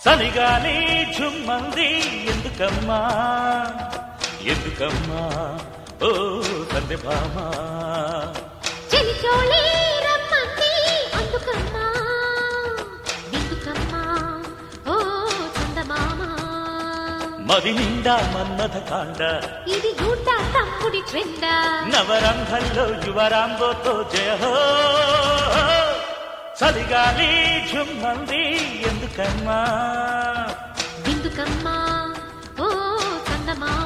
చలిగాలి ఝుమ్మంది ఎందుకమ్మా ఎందుకమ్మా ఓ సంధ్య భామా చెలిచోళి రమ్మంది అందుకమ్మా ఎందుకమ్మా ఓ చందమామ మది నిండా మన్మథ కాండ ఇది గుండ తమ్ముడి ట్రెండ నవరంభంలో యువరాంబోతో జయ హో చలిగాలి ఝుమ్మంది ఎందుకమ్మా ఎందుకమ్మా ఓ చందమామ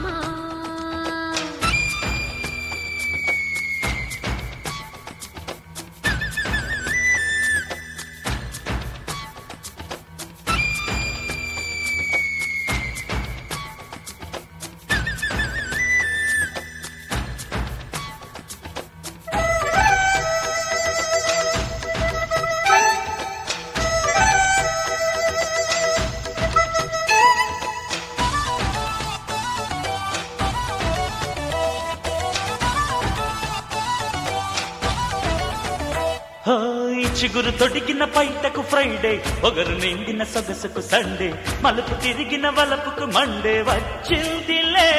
హాయ్ చిగురు తొడిగిన పైటకు ఫ్రైడే ఒగరు నిండిన సొగసుకు సండే మలుపు తిరిగిన వలపుకు మండే వచ్చిందిలే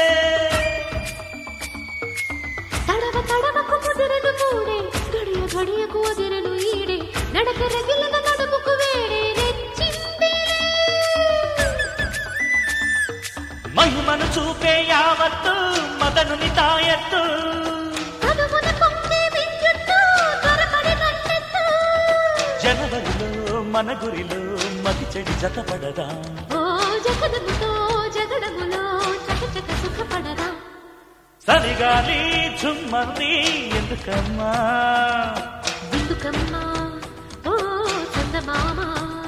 తడవ తడవకు ముదిరెను మూడే గడియ గడియకు వదిరెను ఈడే నడక రగిలిన నడుముకు వేడే రెచ్చింది మహిమను చూపే యావత్తు మదనుని తాయత్తు కనుమున పొంగే విద్యుత్తు త్వరపడి నన్నెత్తు జనవరిలో మన గురిలో మతి చెడి జతపడదా ఓ జగదముతో జగడములో చక చక సుఖపడరా సరిగాలి చుమ్మంది ఎందుకమ్మా ఎందుకమ్మా ఓ చందమామ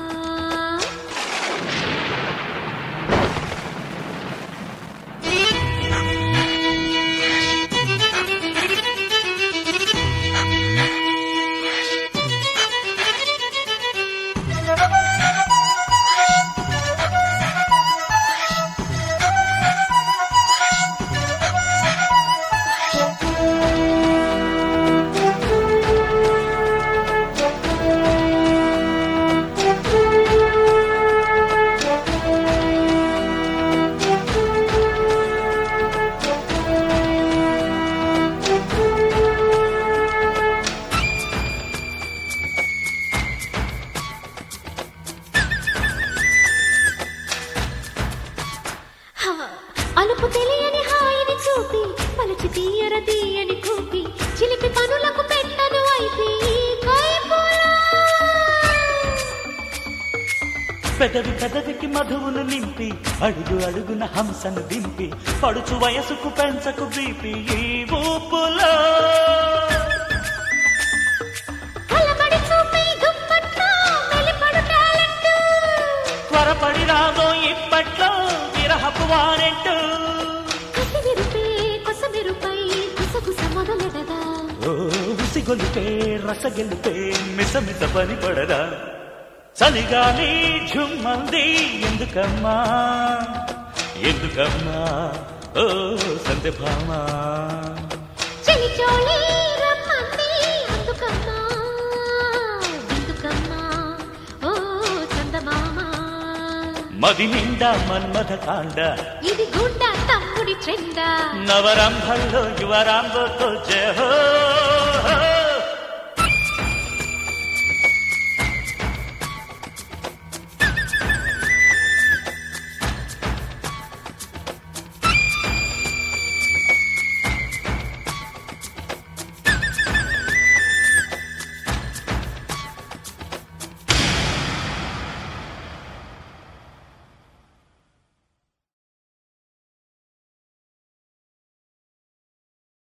హా, అలుపు తెలియని హాయిని చూపి పలుచి తీయర తీయని కూపి చిలిపి పనులకు పెట్టను అయితే పెదవి పెదవికి మధువును నింపి అడుగు అడుగున హంసను దింపి పడుచు వయసుకు పెంచకు బీపి ఈ ఊపులో కలబడి చూపి దుప్పట్లో వెలిపడు టాలెంట్ త్వరపడి రాదో ఇప్పట్లో విరహపు వారెంటు కసివిరుపే కొసవిరుపై గుసగుస మొదలెడదా ఓ ఉసిగొలిపే రసగెలిపే మిసమిస పని పడరా చలిగాలి ఝుమ్మంది ఎందుకమ్మా ఎందుకమ్మా ఓ సంధ్యభామా చెలి చోళి రమ్మంది అందుకమ్మా ఎందుకమ్మా ఓ చందమామ మది నిండా మన్మథ కాండ ఇది గుండ తమ్ముడి ట్రెండా నవరంభంలో యువరాంబతో జహో